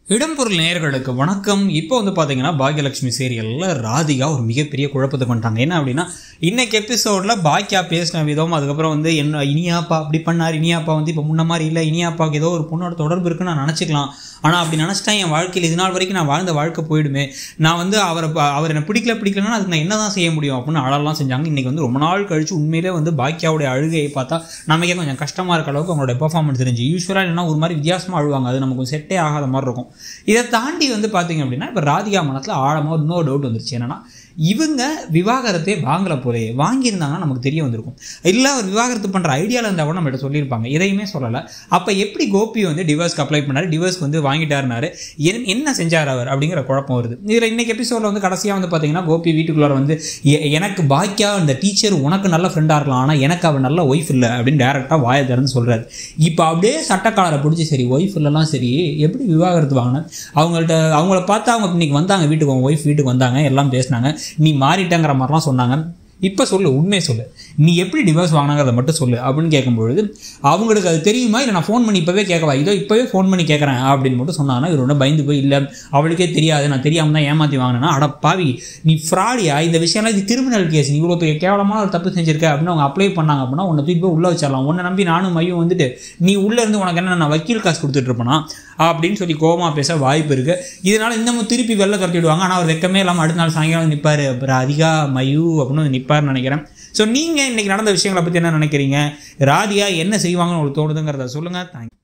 இடம்பொருள் நேயர்களுக்கு வணக்கம் இப்போ வந்து பார்த்தீங்கன்னா பாக்யலட்சுமி சீரியலில் ராதிகா ஒரு மிகப்பெரிய குழப்பத்துக்கு வந்துட்டாங்க என்ன அப்படின்னா இன்னைக்கு எபிசோடில் பாக்கியா பேசின விதம் அதுக்கப்புறம் வந்து என்ன இனியாப்பா அப்படி பண்ணார் இனியாப்பா வந்து இப்போ முன்ன மாதிரி இல்லை இனியாப்பாவுக்கு ஏதோ ஒரு பொண்ணோட தொடர்பு இருக்குன்னு நான் நினச்சிக்கலாம் ஆனால் அப்படி நினச்சிட்டா என் வாழ்க்கையில் இது நாள் வரைக்கும் நான் வாழ்ந்த வாழ்க்கை போயிடுமே நான் வந்து அவரை ப- அவர் என்ன பிடிக்கல பிடிக்கலன்னா அதுக்கு நான் என்ன தான் செய்ய முடியும் அப்படின்னு அழலாம் செஞ்சாங்க இன்றைக்கி வந்து ரொம்ப நாள் கழிச்சு உண்மையிலே வந்து பாக்கியாவுடைய அழுகையை பார்த்தா நமக்கே கொஞ்சம் கஷ்டமாக இருக்க அளவுக்கு அவங்களோட பெர்ஃபார்மன்ஸ் தெரிஞ்சு யூஸ்வலாக என்னன்னா ஒரு மாதிரி வித்தியாசமாக அழுவாங்க அது நமக்கு செட்டே ஆகாத மாதிரி இருக்கும் இதை தாண்டி வந்து பார்த்தீங்க அப்படின்னா இப்போ ராதிகா மனத்தில் ஆழமாக இன்னொரு டவுட் வந்துருச்சு என்னன்னா இவங்க விவாகரத்தே வாங்கல போலே வாங்கியிருந்தாங்கன்னா நமக்கு தெரிய வந்திருக்கும் இல்லை அவர் விவாகரத்து பண்ணுற ஐடியாவில் இருந்தால் கூட நம்மகிட்ட சொல்லியிருப்பாங்க எதையுமே சொல்லலை அப்போ எப்படி கோபி வந்து டிவோர்ஸ்க்கு அப்ளை பண்ணாரு டிவோர்ஸ்க்கு வந்து வாங்கிட்டாருனாரு என்- என்ன செஞ்சார் அவர் அப்படிங்கிற குழப்பம் வருது இதில் இன்னைக்கு எபிசோடில் வந்து கடைசியாக வந்து பார்த்தீங்கன்னா கோபி வீட்டுக்குள்ளார வந்து எ- எனக்கு பாக்கியா இந்த டீச்சர் உனக்கு நல்ல ஃப்ரெண்டாக இருக்கலாம் ஆனால் எனக்கு அவள் நல்ல ஒய்ஃப் இல்லை அப்படின்னு டேரெக்டாக வாயை திறந்து சொல்கிறாரு இப்போ அப்படியே சட்டக்காலரை பிடிச்சி சரி ஒய்ஃப் இல்லைலாம் சரி எப்படி விவாகரத்து வாங்கினேன் அவங்கள்ட்ட அவங்கள பார்த்து அவங்க இன்னைக்கு வந்தாங்க வீட்டுக்கு அவங்க ஒய்ஃப் வீட்டுக்கு வந்தாங்க எல்லாம் பேசினாங்க நீ மாறிட்டங்கிற மாதிரிலாம் சொன்னாங்க இப்போ சொல்லு உண்மையை சொல்லு நீ எப்படி டிவோர்ஸ் வாங்கினாங்கிறத மட்டும் சொல்லு அப்படின்னு கேட்கும்பொழுது அவங்களுக்கு அது தெரியுமா இல்லை நான் ஃபோன் பண்ணி இப்போவே கேட்கவா இதோ இப்போவே ஃபோன் பண்ணி கேட்குறேன் அப்படின்னு மட்டும் சொன்னாங்கன்னா இவர் ஒன்றும் பயந்து போய் இல்லை அவளுக்கே தெரியாது நான் தெரியாமல் தான் ஏமாற்றி வாங்கினேன்னா அட பாவி நீ ஃப்ராடியா இந்த விஷயம்லாம் இது கிரிமினல் கேஸ் நீ இவ்வளோ பெரிய கேவலமான ஒரு தப்பு செஞ்சிருக்க அப்படின்னு அவங்க அப்ளை பண்ணாங்க அப்படின்னா உன்னை தூக்கி போய் உள்ளே வச்சிடலாம் உன்னை நம்பி நானும் மையம் வந்துட்டு நீ உள்ளே இருந்து உனக்கு என்ன நான் வக்கீல் காசு கொடுத்துட்டு இருப்பேனா அப்படின்னு சொல்லி கோவமா பேச வாய்ப்பு இருக்கு இதனால இன்னமும் திருப்பி வெளில துரத்திடுவாங்க ஆனால் அவர் வெக்கமே இல்லாமல் அடுத்த நாள் சாயங்காலம் நிற்பார் அப்புறம் அதிகா மயு அப்படின்னு வந்து நிற்பார்னு நினைக்கிறேன் ஸோ நீங்கள் இன்னைக்கு நடந்த விஷயங்களை பற்றி என்ன நினைக்கிறீங்க ராதியா என்ன செய்வாங்கன்னு உங்களுக்கு தோணுதுங்கிறத சொல்லுங்கள் தேங்க்யூ